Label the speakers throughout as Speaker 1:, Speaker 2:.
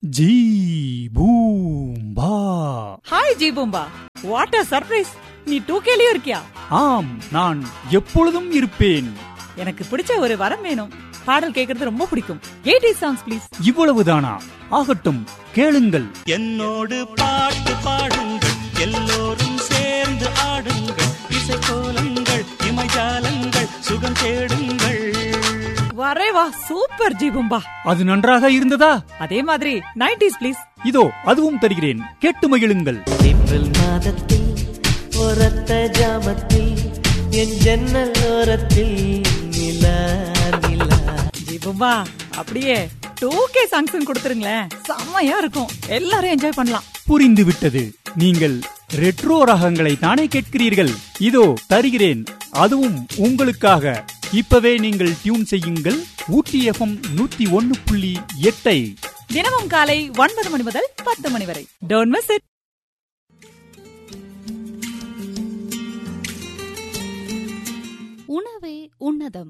Speaker 1: ஜீ பூம் பா
Speaker 2: ஹாய் ஜீபூம்பா வாட் அ சர்ப்ரைஸ் நீ டூ கேலியும் இருக்கியா
Speaker 1: ஆம் நான் எப்பொழுதும் இருப்பேன்
Speaker 2: எனக்கு பிடிச்ச ஒரு வரம் வேணும் பாடல் கேக்குறது ரொம்ப பிடிக்கும் எயிட்டி சாங்ஸ் ப்ளீஸ்
Speaker 1: இவ்வளவுதானா ஆகட்டும் கேளுங்கள்
Speaker 3: என்னோடு பாட்டு பாடுங்கள் எல்லோரும் சேர்ந்து ஆடுங்கள் இசைக்கோலங்கள் இமைஜாலங்கள் சுகம் தேடுங்கள்
Speaker 2: வரே வா சூப்பர் ஜீபூம்பா
Speaker 1: அது நன்றாக இருந்ததா
Speaker 2: அதே மாதிரி நைன்டிஸ் ப்ளீஸ்
Speaker 1: இதோ அதுவும் தருகிறேன் கேட்டு மகிழுங்கள்
Speaker 4: ஏப்ரல் மாதத்தில் ஒரத்த ஜாமத்தில் என் ஜன்னல் ஓரத்தில் நிலா நிலா
Speaker 2: ஜீபூம்பா அப்படியே டூ கே சாங்ஸ் கொடுத்துருங்களேன் செம்மையா இருக்கும் எல்லாரும் என்ஜாய் பண்ணலாம்
Speaker 1: புரிந்து விட்டது நீங்கள் ரெட்ரோ ரகங்களை தானே கேட்கிறீர்கள் இதோ தருகிறேன் அதுவும் உங்களுக்காக இப்பவே நீங்கள் டியூன் செய்யுங்கள் ஊட்டி எஃப்எம் நூத்தி ஒன்னு புள்ளி எட்டை
Speaker 2: தினமும் காலை ஒன்பது மணி முதல் பத்து மணி வரை டோன்ட் மிஸ் இட்
Speaker 5: உணவே உன்னதம்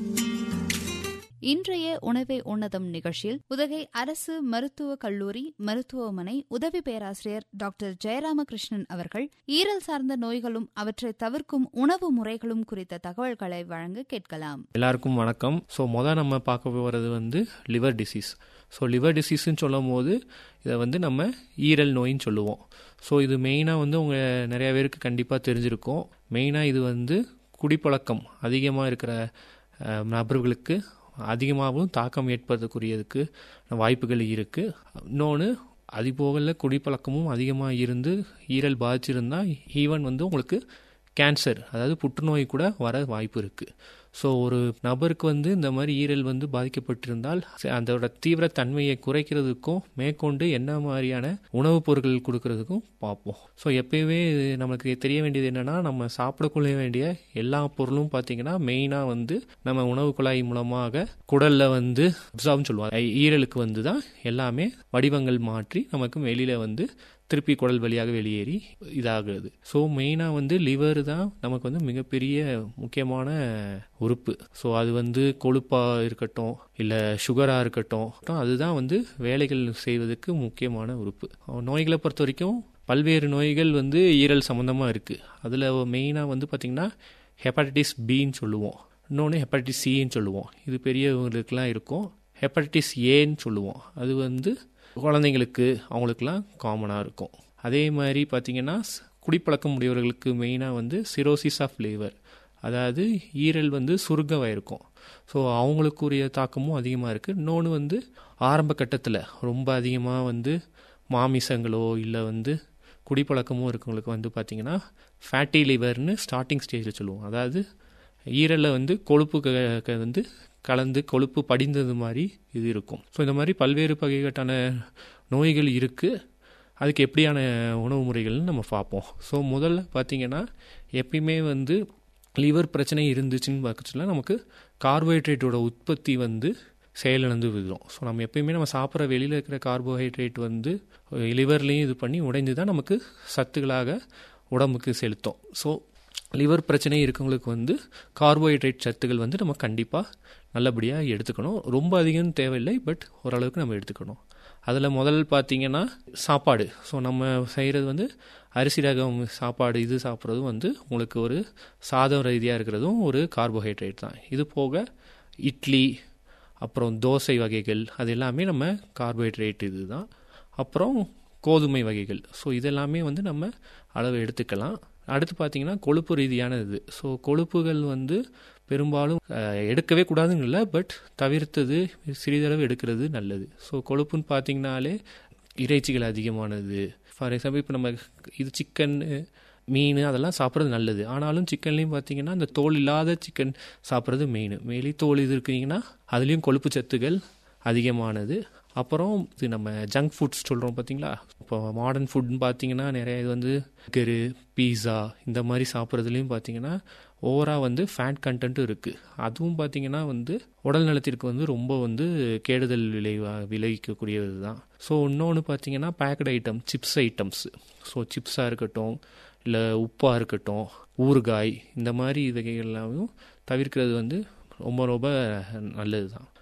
Speaker 5: இன்றைய உணவே உன்னதம் நிகழ்ச்சியில் உதகை அரசு மருத்துவக் கல்லூரி மருத்துவமனை உதவி பேராசிரியர் டாக்டர் ஜெயராமகிருஷ்ணன் அவர்கள் ஈரல் சார்ந்த நோய்களும் அவற்றை தவிர்க்கும் உணவு முறைகளும் குறித்த தகவல்களை வழங்க கேட்கலாம்
Speaker 6: எல்லாருக்கும் வணக்கம் ஸோ மொதல் நம்ம பார்க்க போகிறது வந்து லிவர் டிசீஸ் ஸோ லிவர் டிசீஸ்ன்னு சொல்லும் போது இதை வந்து நம்ம ஈரல் நோயின்னு சொல்லுவோம் ஸோ இது மெயினாக வந்து உங்கள் நிறைய பேருக்கு கண்டிப்பாக தெரிஞ்சிருக்கும் மெயினாக இது வந்து குடிப்பழக்கம் அதிகமாக இருக்கிற அஹ், நபர்களுக்கு அதிகமாகவும் தாக்கம் ஏற்படுத்தக்கூடியதுக்கு வாய்ப்புகள் இருக்குது இன்னொன்று அதிபோகல குடிப்பழக்கமும் அதிகமாக இருந்து ஈரல் பாதிச்சிருந்தா ஈவன் வந்து உங்களுக்கு கேன்சர் அதாவது புற்றுநோய் கூட வர வாய்ப்பு இருக்குது ஸோ ஒரு நபருக்கு வந்து இந்த மாதிரி ஈரல் வந்து பாதிக்கப்பட்டிருந்தால் ச- அதோட தீவிர தன்மையை குறைக்கிறதுக்கும் மேற்கொண்டு என்ன மாதிரியான உணவுப் பொருட்கள் கொடுக்கறதுக்கும் பார்ப்போம் ஸோ எப்பயுமே இது நமக்கு தெரிய வேண்டியது என்னென்னா நம்ம சாப்பிடக்கொள்ள வேண்டிய எல்லா பொருளும் பார்த்தீங்கன்னா மெயினாக வந்து நம்ம உணவு குழாய் மூலமாக குடலில் வந்து அப்சார்ப்னு சொல்லுவாங்க ஐ- ஈரலுக்கு வந்து தான் எல்லாமே வடிவங்கள் மாற்றி நமக்கு வெளியில் வந்து திருப்பி குடல் வழியாக வெளியேறி இதாகுது ஸோ மெயினாக வந்து லிவர் தான் நமக்கு வந்து மிகப்பெரிய முக்கியமான உறுப்பு ஸோ அது வந்து கொழுப்பாக இருக்கட்டும் இல்லை சுகராக இருக்கட்டும் அதுதான் வந்து வேலைகள் செய்வதற்கு முக்கியமான உறுப்பு நோய்களை பொறுத்த வரைக்கும் பல்வேறு நோய்கள் வந்து ஈரல் சம்மந்தமாக இருக்குது அதில் மெயினாக வந்து பார்த்திங்கன்னா ஹெப்படைட்டிஸ் பின்னு சொல்லுவோம் இன்னொன்று ஹெப்படைட்டிஸ் சின்னு சொல்லுவோம் இது பெரியவங்களுக்குலாம் இருக்கும் ஹெப்படைட்டிஸ் ஏன்னு சொல்லுவோம் அது வந்து குழந்தைங்களுக்கு அவங்களுக்குலாம் காமனாக இருக்கும் அதே மாதிரி பார்த்திங்கன்னா ஸ்- குடிப்பழக்கம் உடையவர்களுக்கு மெயினாக வந்து சிரோசிஸ் ஆஃப் லிவர் அதாவது ஈரல் வந்து சுருங்கவாயிருக்கும் ஸோ அவங்களுக்குரிய தாக்கமும் அதிகமாக இருக்குது இன்னொன்று வந்து ஆரம்ப கட்டத்தில் ரொம்ப அதிகமாக வந்து மாமிசங்களோ இல்லை வந்து குடிப்பழக்கமும் இருக்கவங்களுக்கு வந்து பார்த்திங்கன்னா ஃபேட்டி லிவர்னு ஸ்டார்டிங் ஸ்டேஜில் சொல்லுவோம் அதாவது ஈரலில் வந்து கொழுப்பு க- க- வந்து கலந்து கொழுப்பு படிந்தது மாதிரி இது இருக்கும் ஸோ இந்த மாதிரி பல்வேறு வகைகட்டான நோய்கள் இருக்குது அதுக்கு எப்படியான உணவு முறைகள்னு நம்ம பார்ப்போம் ஸோ முதல்ல பார்த்தீங்கன்னா எப்பயுமே வந்து லிவர் பிரச்சனை இருந்துச்சுன்னு பார்க்கச்சுல நமக்கு கார்போஹைட்ரேட்டோட உற்பத்தி வந்து செயலிழந்து விடுறோம் ஸோ நம்ம எப்பயுமே நம்ம சாப்பிட்ற வெளியில் இருக்கிற கார்போஹைட்ரேட் வந்து லிவர்லேயும் இது பண்ணி உடைந்து தான் நமக்கு சத்துக்களாக உடம்புக்கு செலுத்தும் ஸோ லிவர் பிரச்சனை இருக்கவங்களுக்கு வந்து கார்போஹைட்ரேட் சத்துக்கள் வந்து நம்ம கண்டிப்பாக நல்லபடியாக எடுத்துக்கணும் ரொம்ப அதிகம் தேவையில்லை பட் ஓரளவுக்கு நம்ம எடுத்துக்கணும் அதில் முதல் பார்த்தீங்கன்னா சாப்பாடு ஸோ நம்ம செய்கிறது வந்து அரிசி ரகம் சாப்பாடு இது சாப்பிட்றதும் வந்து உங்களுக்கு ஒரு சாதம் ரீதியாக இருக்கிறதும் ஒரு கார்போஹைட்ரேட் தான் இது போக இட்லி அப்புறம் தோசை வகைகள் அது எல்லாமே நம்ம கார்போஹைட்ரேட் இது தான் அப்புறம் கோதுமை வகைகள் ஸோ இதெல்லாமே வந்து நம்ம அளவு எடுத்துக்கலாம் அடுத்து பார்த்தீங்கன்னா கொழுப்பு ரீதியான இது ஸோ கொழுப்புகள் வந்து பெரும்பாலும் அஹ், எடுக்கவே கூடாதுன்னு இல்லை பட் தவிர்த்தது சிறிதளவு எடுக்கிறது நல்லது ஸோ கொழுப்புன்னு பார்த்தீங்கனாலே இறைச்சிகள் அதிகமானது ஃபார் எக்ஸாம்பிள் இப்போ நம்ம இது சிக்கன் மீன் அதெல்லாம் சாப்பிட்றது நல்லது ஆனாலும் சிக்கன்லேயும் பார்த்தீங்கன்னா இந்த தோல் இல்லாத சிக்கன் சாப்பிட்றது மெயின் மேலி தோல் இது இருக்குங்கன்னா அதுலேயும் கொழுப்பு சத்துக்கள் அதிகமானது அப்புறம் இது நம்ம ஜங்க் ஃபுட்ஸ் சொல்கிறோம் பார்த்தீங்களா இப்போ மாடர்ன் ஃபுட்னு பார்த்தீங்கன்னா நிறைய இது வந்து கரு பீஸா இந்த மாதிரி சாப்பிட்றதுலையும் பார்த்தீங்கன்னா ஓவராக வந்து ஃபேட் கண்டென்ட்டும் இருக்குது அதுவும் பார்த்தீங்கன்னா வந்து உடல் நலத்திற்கு வந்து ரொம்ப வந்து கேடுதல் விளைவா விளைவிக்கக்கூடியது தான் ஸோ இன்னொன்று பார்த்தீங்கன்னா packet item chips items so சிப்ஸாக இருக்கட்டும் இல்லை உப்பாக இருக்கட்டும் ஊறுகாய் இந்த மாதிரி வகைகள் எல்லாமும் தவிர்க்கிறது வந்து ரொம்ப ரொம்ப நல்லது தான்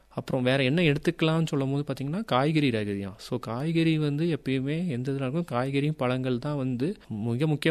Speaker 6: அப்புறம் வேறு என்ன எடுத்துக்கலாம்னு சொல்லும் போது பார்த்திங்கன்னா காய்கறி ரகதியம் ஸோ காய்கறி வந்து எப்பயுமே எந்த இதில் இருக்கும் காய்கறியும் பழங்கள் தான் வந்து மிக முக்கிய